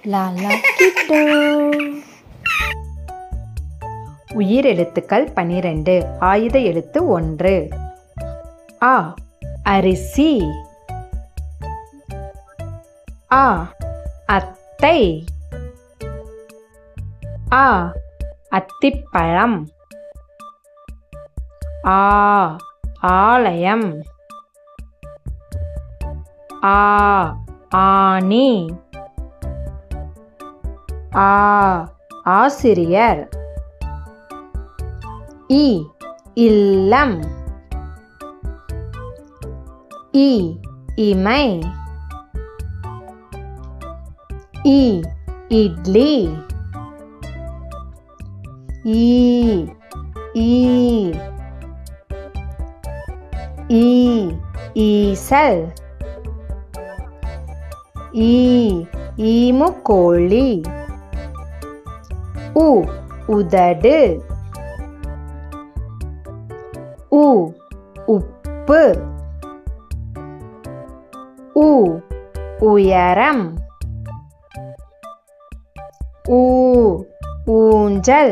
லாலா கிட்டோ உயிர் எழுத்துக்கள் பனிரெண்டு ஆயுத எழுத்து ஒன்று ஆ அரிசி ஆ அத்தை ஆ அத்திப்பழம் ஆ ஆலயம் ஆ ஆணி ஆ ஆசிரியர் இ இல்லம் இ இமை இ இட்லி ஈ ஈ ஈ ஈசல் ஈ ஈமுக்கோழி உ உதடு உ உப்பு உ உயரம் ஊ ஊஞ்சல்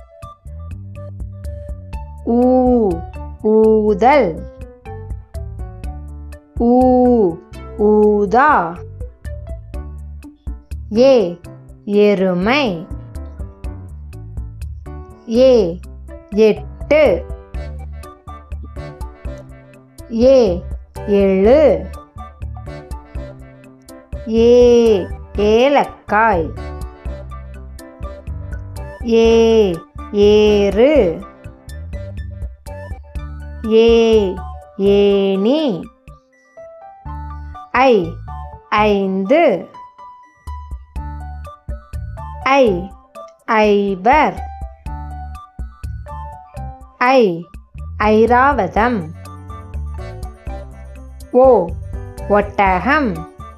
ஊ ஊதல் ஊ ஊதா ஏ எருமை ஏ எட்டு ஏ எழு ஏ ஏலக்காய் ஏ ஏறு ஏ ஏனி ஐ ஐந்து ஐ ஐவர் ஐ ஐராவதம் ஓ ஒட்டகம்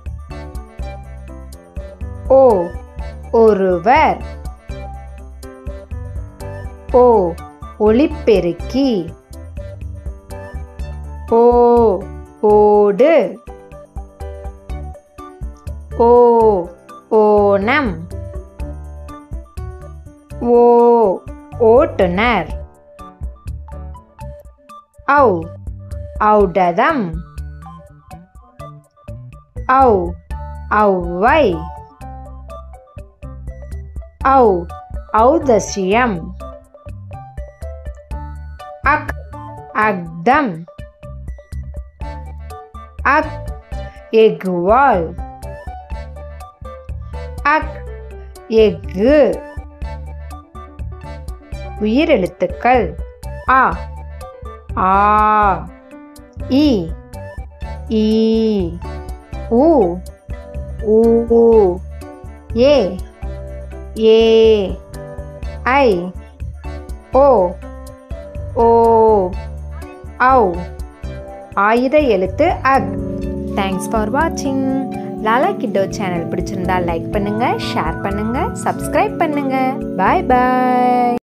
ஓ ஒருவர் ஓ ஒளிப்பெருக்கி ஓ ஓடு ஓ ஓணம் ஓ ஓட்டுனர் ஔ ஔடதம் ஔ ஔவை ஔ ஔதசியம் அக் அக்தம் அக் எகுவால் அக் எஃகு உயிரெழுத்துக்கள் ஆ ஆ இ ஈ உ ஊ ஏ ஏ ஐ ஓ ஓ ஔ ஆயுத எழுத்து அக் தேங்க்ஸ் ஃபார் வாட்சிங் லாலா கிட்டோ சேனல் பிடிச்சிருந்தா லைக் பண்ணுங்க ஷேர் பண்ணுங்க சப்ஸ்கிரைப் பண்ணுங்க பாய் பாய்